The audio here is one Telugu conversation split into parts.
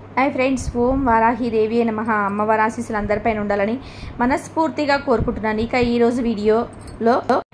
హాయ్ ఫ్రెండ్స్ ఓం వారాహి దేవి నమ అమ్మవారి ఆశీస్సులు అందరిపైన ఉండాలని మనస్ఫూర్తిగా కోరుకుంటున్నాను ఇక ఈరోజు వీడియోలో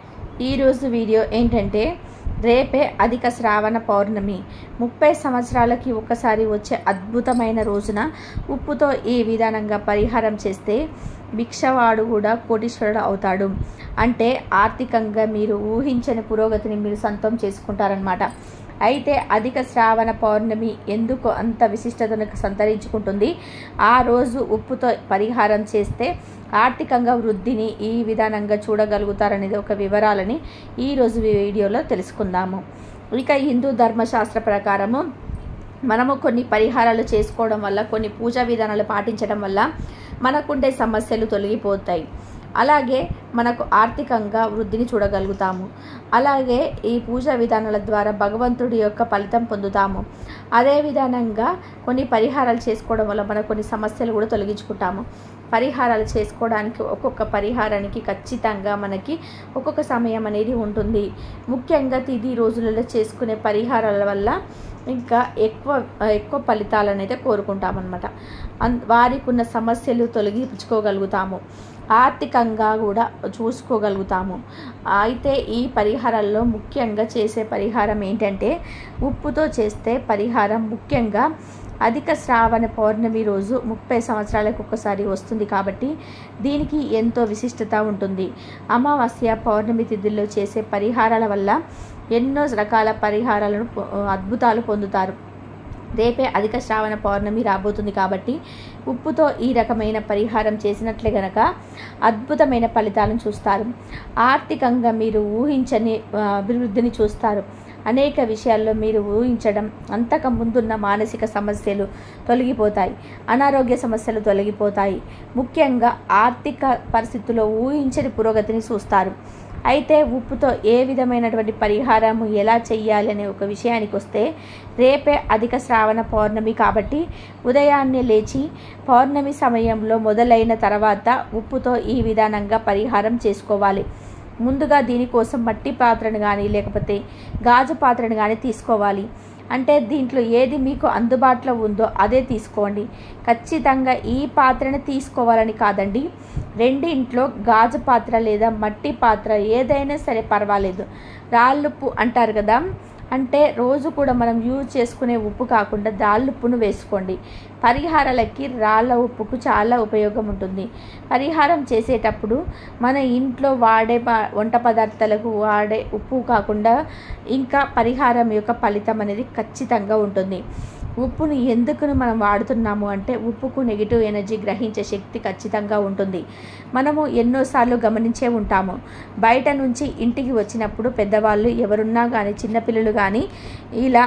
ఈరోజు వీడియో ఏంటంటే రేపే అధిక శ్రావణ పౌర్ణమి ముప్పై సంవత్సరాలకి ఒకసారి వచ్చే అద్భుతమైన రోజున ఉప్పుతో ఈ విధానంగా పరిహారం చేస్తే భిక్షవాడు కూడా కోటీశ్వరుడు అవుతాడు అంటే ఆర్థికంగా మీరు ఊహించని పురోగతిని మీరు సొంతం చేసుకుంటారనమాట అయితే అధిక శ్రావణ పౌర్ణమి ఎందుకు అంత విశిష్టతను సంతరించుకుంటుంది ఆ రోజు ఉప్పుతో పరిహారం చేస్తే ఆర్థికంగా వృద్ధిని ఈ విధానంగా చూడగలుగుతారనేది ఒక వివరాలని ఈరోజు వీడియోలో తెలుసుకుందాము ఇక హిందూ ధర్మశాస్త్ర ప్రకారము మనము కొన్ని పరిహారాలు చేసుకోవడం వల్ల కొన్ని పూజా విధానాలు పాటించడం వల్ల మనకుండే సమస్యలు తొలగిపోతాయి అలాగే మనకు ఆర్థికంగా వృద్ధిని చూడగలుగుతాము అలాగే ఈ పూజా విధానాల ద్వారా భగవంతుడి యొక్క ఫలితం పొందుతాము అదే విధానంగా కొన్ని పరిహారాలు చేసుకోవడం వల్ల మనకు కొన్ని సమస్యలు కూడా తొలగించుకుంటాము పరిహారాలు చేసుకోవడానికి ఒక్కొక్క పరిహారానికి ఖచ్చితంగా మనకి ఒక్కొక్క సమయం అనేది ఉంటుంది ముఖ్యంగా తిది రోజులలో చేసుకునే పరిహారాల వల్ల ఇంకా ఎక్కువ ఎక్కువ ఫలితాలను అయితే కోరుకుంటామన్నమాట అన్ వారికి ఉన్న సమస్యలు తొలగించుకోగలుగుతాము ఆర్థికంగా కూడా చూసుకోగలుగుతాము అయితే ఈ పరిహారాల్లో ముఖ్యంగా చేసే పరిహారం ఏంటంటే ఉప్పుతో చేస్తే పరిహారం ముఖ్యంగా అధిక శ్రావణ పౌర్ణమి రోజు ముప్పై సంవత్సరాలకు ఒకసారి వస్తుంది కాబట్టి దీనికి ఎంతో విశిష్టత ఉంటుంది అమావాస్య పౌర్ణమి తిథుల్లో చేసే పరిహారాల వల్ల ఎన్నో రకాల పరిహారాలను అద్భుతాలు పొందుతారు రేపే అధిక శ్రావణ పౌర్ణమి రాబోతుంది కాబట్టి ఉప్పుతో ఈ రకమైన పరిహారం చేసినట్లే గనక అద్భుతమైన ఫలితాలను చూస్తారు ఆర్థికంగా మీరు ఊహించని అభివృద్ధిని చూస్తారు అనేక విషయాల్లో మీరు ఊహించడం అంతకు ముందున్న మానసిక సమస్యలు తొలగిపోతాయి అనారోగ్య సమస్యలు తొలగిపోతాయి ముఖ్యంగా ఆర్థిక పరిస్థితుల్లో ఊహించని పురోగతిని చూస్తారు అయితే ఉప్పుతో ఏ విధమైనటువంటి పరిహారం ఎలా చెయ్యాలి అనే ఒక విషయానికి వస్తే రేపే అధిక శ్రావణ పౌర్ణమి కాబట్టి ఉదయాన్నే లేచి పౌర్ణమి సమయంలో మొదలైన తర్వాత ఉప్పుతో ఈ విధానంగా పరిహారం చేసుకోవాలి ముందుగా దీనికోసం మట్టి పాత్రను కానీ లేకపోతే గాజు పాత్రను కానీ తీసుకోవాలి అంటే దీంట్లో ఏది మీకు అందుబాటులో ఉందో అదే తీసుకోండి ఖచ్చితంగా ఈ పాత్రను తీసుకోవాలని కాదండి రెండింట్లో గాజు పాత్ర లేదా మట్టి పాత్ర ఏదైనా సరే పర్వాలేదు రాళ్ళుప్పు అంటారు కదా అంటే రోజు కూడా మనం యూజ్ చేసుకునే ఉప్పు కాకుండా రాళ్ళుప్పును వేసుకోండి పరిహారాలకి రాళ్ళ ఉప్పుకు చాలా ఉపయోగం ఉంటుంది పరిహారం చేసేటప్పుడు మన ఇంట్లో వాడే వంట పదార్థాలకు వాడే ఉప్పు కాకుండా ఇంకా పరిహారం యొక్క ఫలితం అనేది ఖచ్చితంగా ఉంటుంది ఉప్పును ఎందుకు మనం వాడుతున్నాము అంటే ఉప్పుకు నెగిటివ్ ఎనర్జీ గ్రహించే శక్తి ఖచ్చితంగా ఉంటుంది మనము ఎన్నోసార్లు గమనించే ఉంటాము బయట నుంచి ఇంటికి వచ్చినప్పుడు పెద్దవాళ్ళు ఎవరున్నా కానీ చిన్నపిల్లలు కానీ ఇలా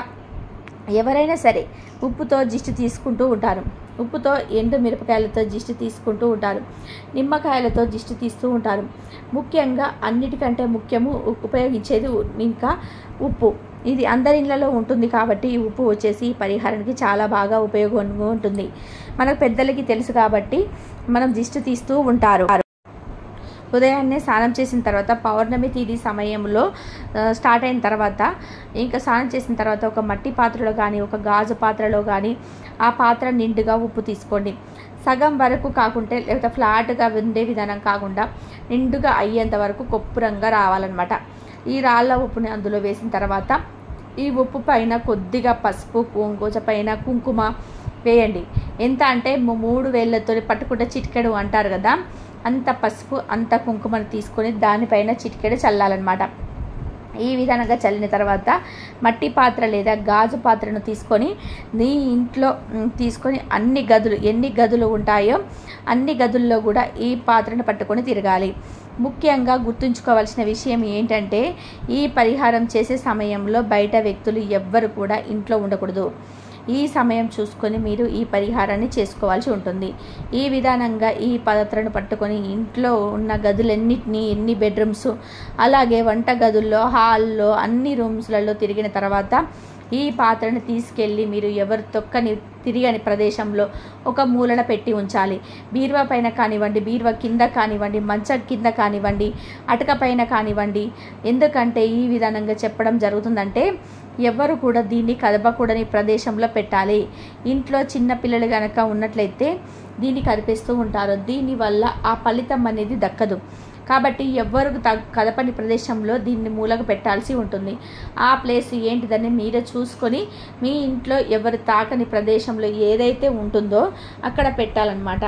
ఎవరైనా సరే ఉప్పుతో జిస్టు తీసుకుంటూ ఉంటారు ఉప్పుతో ఎండు మిరపకాయలతో జిస్టు తీసుకుంటూ ఉంటారు నిమ్మకాయలతో జిస్టు తీస్తూ ఉంటారు ముఖ్యంగా అన్నిటికంటే ముఖ్యము ఉపయోగించేది ఇంకా ఉప్పు ఇది అందరి ఇళ్లలో ఉంటుంది కాబట్టి ఈ ఉప్పు వచ్చేసి ఈ పరిహారానికి చాలా బాగా ఉపయోగంగా ఉంటుంది మనకు పెద్దలకి తెలుసు కాబట్టి మనం దిష్టి తీస్తూ ఉంటారు ఉదయాన్నే స్నానం చేసిన తర్వాత పౌర్ణమి తీది సమయంలో స్టార్ట్ అయిన తర్వాత ఇంకా స్నానం చేసిన తర్వాత ఒక మట్టి పాత్రలో కానీ ఒక గాజు పాత్రలో కానీ ఆ పాత్ర నిండుగా ఉప్పు తీసుకోండి సగం వరకు కాకుంటే లేకపోతే ఫ్లాట్గా ఉండే విధానం కాకుండా నిండుగా అయ్యేంత వరకు కొప్పురంగా రావాలన్నమాట ఈ రాళ్ళ ఉప్పుని అందులో వేసిన తర్వాత ఈ ఉప్పు పైన కొద్దిగా పసుపు కొంగోజ పైన కుంకుమ వేయండి ఎంత అంటే మూడు వేళ్ళతో పట్టుకుంటే చిటికెడు అంటారు కదా అంత పసుపు అంత కుంకుమను తీసుకొని దానిపైన చిటికెడు చల్లాలన్నమాట ఈ విధంగా చల్లిన తర్వాత మట్టి పాత్ర లేదా గాజు పాత్రను తీసుకొని నీ ఇంట్లో తీసుకొని అన్ని గదులు ఎన్ని గదులు ఉంటాయో అన్ని గదుల్లో కూడా ఈ పాత్రను పట్టుకొని తిరగాలి ముఖ్యంగా గుర్తుంచుకోవాల్సిన విషయం ఏంటంటే ఈ పరిహారం చేసే సమయంలో బయట వ్యక్తులు ఎవ్వరు కూడా ఇంట్లో ఉండకూడదు ఈ సమయం చూసుకొని మీరు ఈ పరిహారాన్ని చేసుకోవాల్సి ఉంటుంది ఈ విధానంగా ఈ పాత్రను పట్టుకొని ఇంట్లో ఉన్న గదులన్నిటినీ ఎన్ని బెడ్రూమ్స్ అలాగే వంట గదుల్లో హాల్లో అన్ని రూమ్స్లలో తిరిగిన తర్వాత ఈ పాత్రను తీసుకెళ్ళి మీరు ఎవరు తొక్కని తిరిగని ప్రదేశంలో ఒక మూలన పెట్టి ఉంచాలి బీరువా పైన కానివ్వండి బీరువా కింద కానివ్వండి మంచం కింద కానివ్వండి అటక పైన కానివ్వండి ఎందుకంటే ఈ విధానంగా చెప్పడం జరుగుతుందంటే ఎవ్వరు కూడా దీన్ని కదపకూడని ప్రదేశంలో పెట్టాలి ఇంట్లో చిన్న పిల్లలు కనుక ఉన్నట్లయితే దీన్ని కదిపిస్తూ ఉంటారు దీనివల్ల ఆ ఫలితం అనేది దక్కదు కాబట్టి ఎవ్వరు త- కదపని ప్రదేశంలో దీన్ని మూలకు పెట్టాల్సి ఉంటుంది ఆ ప్లేస్ ఏంటిదని మీరే చూసుకొని మీ ఇంట్లో ఎవరు తాకని ప్రదేశంలో ఏదైతే ఉంటుందో అక్కడ పెట్టాలన్నమాట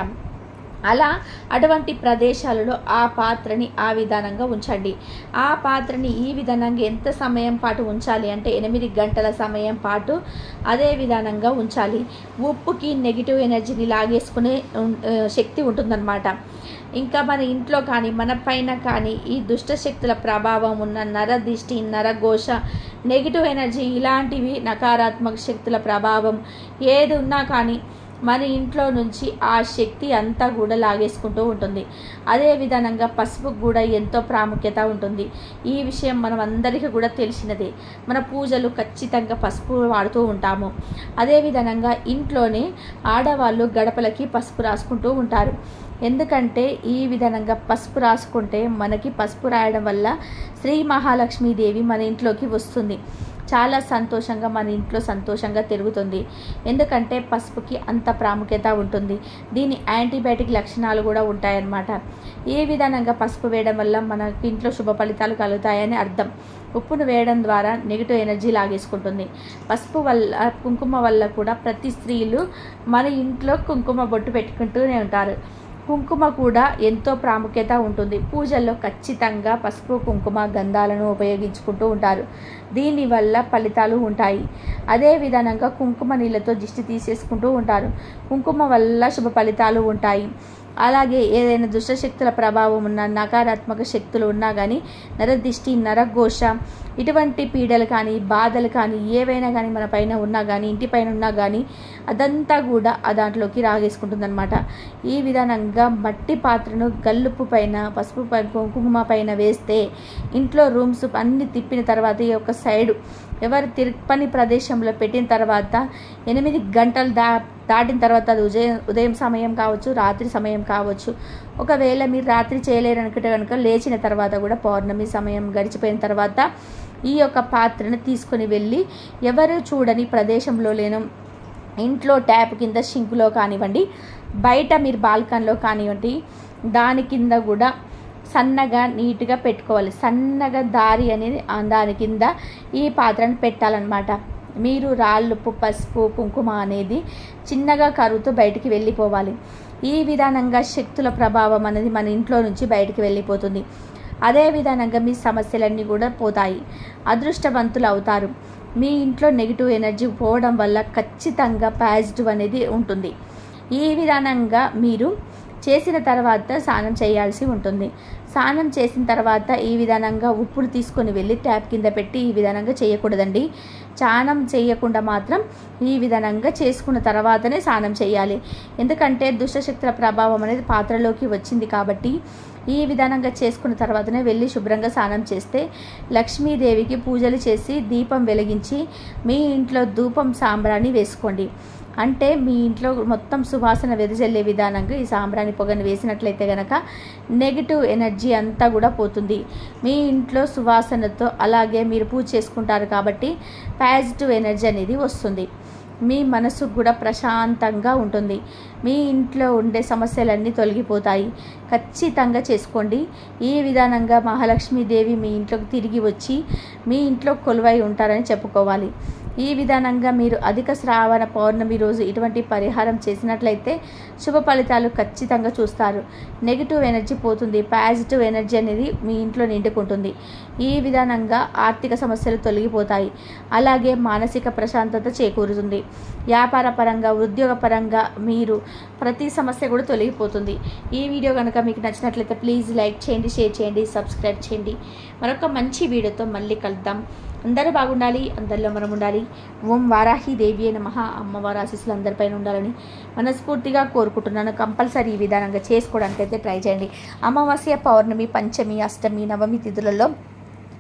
అలా అటువంటి ప్రదేశాలలో ఆ పాత్రని ఆ విధానంగా ఉంచండి ఆ పాత్రని ఈ విధానంగా ఎంత సమయం పాటు ఉంచాలి అంటే ఎనిమిది గంటల సమయం పాటు అదే విధానంగా ఉంచాలి ఉప్పుకి నెగిటివ్ ఎనర్జీని లాగేసుకునే ఉం- ఆ, శక్తి ఉంటుందన్నమాట ఇంకా మన ఇంట్లో కానీ మన పైన కానీ ఈ దుష్ట శక్తుల ప్రభావం ఉన్న నర దిష్టి నరఘోష నెగిటివ్ ఎనర్జీ ఇలాంటివి నకారాత్మక శక్తుల ప్రభావం ఏది ఉన్నా కానీ మన ఇంట్లో నుంచి ఆ శక్తి అంతా కూడా లాగేసుకుంటూ ఉంటుంది అదే విధానంగా పసుపుకు కూడా ఎంతో ప్రాముఖ్యత ఉంటుంది ఈ విషయం మనం అందరికీ కూడా తెలిసినదే మన పూజలు ఖచ్చితంగా పసుపు వాడుతూ ఉంటాము అదే విధంగా ఇంట్లోనే ఆడవాళ్ళు గడపలకి పసుపు రాసుకుంటూ ఉంటారు ఎందుకంటే ఈ విధంగా పసుపు రాసుకుంటే మనకి పసుపు రాయడం వల్ల శ్రీ మహాలక్ష్మీదేవి మన ఇంట్లోకి వస్తుంది చాలా సంతోషంగా మన ఇంట్లో సంతోషంగా తిరుగుతుంది ఎందుకంటే పసుపుకి అంత ప్రాముఖ్యత ఉంటుంది దీని యాంటీబయాటిక్ లక్షణాలు కూడా ఉంటాయన్నమాట ఈ విధానంగా పసుపు వేయడం వల్ల మనకి ఇంట్లో శుభ ఫలితాలు కలుగుతాయని అర్థం ఉప్పును వేయడం ద్వారా నెగిటివ్ ఎనర్జీ లాగేసుకుంటుంది పసుపు వల్ల కుంకుమ వల్ల కూడా ప్రతి స్త్రీలు మన ఇంట్లో కుంకుమ బొట్టు పెట్టుకుంటూనే ఉంటారు కుంకుమ కూడా ఎంతో ప్రాముఖ్యత ఉంటుంది పూజల్లో ఖచ్చితంగా పసుపు కుంకుమ గంధాలను ఉపయోగించుకుంటూ ఉంటారు దీనివల్ల ఫలితాలు ఉంటాయి అదే విధానంగా కుంకుమ నీళ్ళతో దిష్టి తీసేసుకుంటూ ఉంటారు కుంకుమ వల్ల శుభ ఫలితాలు ఉంటాయి అలాగే ఏదైనా దుష్టశక్తుల ప్రభావం ఉన్న నకారాత్మక శక్తులు ఉన్నా కానీ నరదిష్టి నరఘోష ఇటువంటి పీడలు కానీ బాధలు కానీ ఏవైనా కానీ మన పైన ఉన్నా కానీ ఇంటి పైన ఉన్నా కానీ అదంతా కూడా ఆ దాంట్లోకి రాగేసుకుంటుందన్నమాట ఈ విధానంగా మట్టి పాత్రను గల్లుపు పైన పసుపు పైన కుంకుమ పైన వేస్తే ఇంట్లో రూమ్స్ అన్ని తిప్పిన తర్వాత ఈ యొక్క సైడు ఎవరు తిరుపని ప్రదేశంలో పెట్టిన తర్వాత ఎనిమిది గంటలు దా దాటిన తర్వాత అది ఉదయం ఉదయం సమయం కావచ్చు రాత్రి సమయం కావచ్చు ఒకవేళ మీరు రాత్రి చేయలేరు అనుకుంటే కనుక లేచిన తర్వాత కూడా పౌర్ణమి సమయం గడిచిపోయిన తర్వాత ఈ యొక్క పాత్రను తీసుకొని వెళ్ళి ఎవరు చూడని ప్రదేశంలో లేను ఇంట్లో ట్యాప్ కింద షింకులో కానివ్వండి బయట మీరు బాల్కన్లో కానివ్వండి దాని కింద కూడా సన్నగా నీట్గా పెట్టుకోవాలి సన్నగా దారి అనేది ఆ దాని కింద ఈ పాత్రను పెట్టాలన్నమాట మీరు రాళ్ళుప్పు పసుపు కుంకుమ అనేది చిన్నగా కరుగుతూ బయటికి వెళ్ళిపోవాలి ఈ విధానంగా శక్తుల ప్రభావం అనేది మన ఇంట్లో నుంచి బయటికి వెళ్ళిపోతుంది అదే విధానంగా మీ సమస్యలన్నీ కూడా పోతాయి అదృష్టవంతులు అవుతారు మీ ఇంట్లో నెగిటివ్ ఎనర్జీ పోవడం వల్ల ఖచ్చితంగా పాజిటివ్ అనేది ఉంటుంది ఈ విధానంగా మీరు చేసిన తర్వాత స్నానం చేయాల్సి ఉంటుంది స్నానం చేసిన తర్వాత ఈ విధానంగా ఉప్పును తీసుకొని వెళ్ళి ట్యాప్ కింద పెట్టి ఈ విధానంగా చేయకూడదండి స్నానం చేయకుండా మాత్రం ఈ విధానంగా చేసుకున్న తర్వాతనే స్నానం చేయాలి ఎందుకంటే దుష్టశక్తుల ప్రభావం అనేది పాత్రలోకి వచ్చింది కాబట్టి ఈ విధానంగా చేసుకున్న తర్వాతనే వెళ్ళి శుభ్రంగా స్నానం చేస్తే లక్ష్మీదేవికి పూజలు చేసి దీపం వెలిగించి మీ ఇంట్లో ధూపం సాంబ్రాణి వేసుకోండి అంటే మీ ఇంట్లో మొత్తం సువాసన వెదజల్లే విధానంగా ఈ సాంబ్రాణి పొగను వేసినట్లయితే గనక నెగిటివ్ ఎనర్జీ అంతా కూడా పోతుంది మీ ఇంట్లో సువాసనతో అలాగే మీరు పూజ చేసుకుంటారు కాబట్టి పాజిటివ్ ఎనర్జీ అనేది వస్తుంది మీ మనసు కూడా ప్రశాంతంగా ఉంటుంది మీ ఇంట్లో ఉండే సమస్యలన్నీ తొలగిపోతాయి ఖచ్చితంగా చేసుకోండి ఈ విధానంగా మహాలక్ష్మీదేవి మీ ఇంట్లోకి తిరిగి వచ్చి మీ ఇంట్లో కొలువై ఉంటారని చెప్పుకోవాలి ఈ విధానంగా మీరు అధిక శ్రావణ పౌర్ణమి రోజు ఇటువంటి పరిహారం చేసినట్లయితే శుభ ఫలితాలు ఖచ్చితంగా చూస్తారు నెగిటివ్ ఎనర్జీ పోతుంది పాజిటివ్ ఎనర్జీ అనేది మీ ఇంట్లో నిండుకుంటుంది ఈ విధానంగా ఆర్థిక సమస్యలు తొలగిపోతాయి అలాగే మానసిక ప్రశాంతత చేకూరుతుంది వ్యాపార పరంగా ఉద్యోగ పరంగా మీరు ప్రతి సమస్య కూడా తొలగిపోతుంది ఈ వీడియో కనుక మీకు నచ్చినట్లయితే ప్లీజ్ లైక్ చేయండి షేర్ చేయండి సబ్స్క్రైబ్ చేయండి మరొక మంచి వీడియోతో మళ్ళీ కలుద్దాం అందరూ బాగుండాలి అందరిలో మనం ఉండాలి ఓం వారాహి దేవి అయిన మహా అమ్మవారి ఆశీస్సులు అందరిపైన ఉండాలని మనస్ఫూర్తిగా కోరుకుంటున్నాను కంపల్సరీ ఈ విధానంగా చేసుకోవడానికి అయితే ట్రై చేయండి అమావాస్య పౌర్ణమి పంచమి అష్టమి నవమి తిథులలో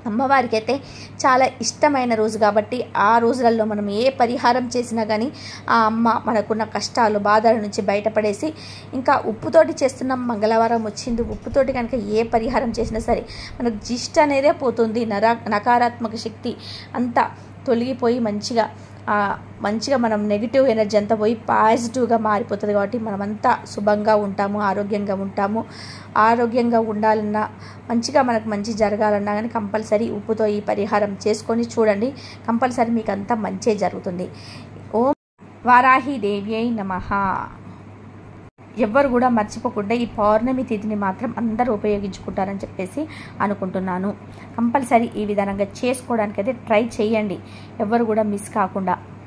అమ్మవారికి అయితే చాలా ఇష్టమైన రోజు కాబట్టి ఆ రోజులలో మనం ఏ పరిహారం చేసినా కానీ ఆ అమ్మ మనకున్న కష్టాలు బాధల నుంచి బయటపడేసి ఇంకా ఉప్పుతోటి చేస్తున్నాం మంగళవారం వచ్చింది ఉప్పుతోటి కనుక ఏ పరిహారం చేసినా సరే మనకు జిస్ట్ అనేదే పోతుంది నరా నకారాత్మక శక్తి అంతా తొలగిపోయి మంచిగా ఆ, మంచిగా మనం నెగిటివ్ ఎనర్జీ అంతా పోయి పాజిటివ్గా మారిపోతుంది కాబట్టి మనమంతా శుభంగా ఉంటాము ఆరోగ్యంగా ఉంటాము ఆరోగ్యంగా ఉండాలన్నా మంచిగా మనకు మంచి జరగాలన్నా కానీ కంపల్సరీ ఉప్పుతో ఈ పరిహారం చేసుకొని చూడండి కంపల్సరీ మీకు అంతా మంచే జరుగుతుంది ఓం వారాహి దేవి అయి నమః ఎవ్వరు కూడా మర్చిపోకుండా ఈ పౌర్ణమి తిథిని మాత్రం అందరూ ఉపయోగించుకుంటారని చెప్పేసి అనుకుంటున్నాను కంపల్సరీ ఈ విధానంగా చేసుకోవడానికైతే ట్రై చేయండి ఎవ్వరు కూడా మిస్ కాకుండా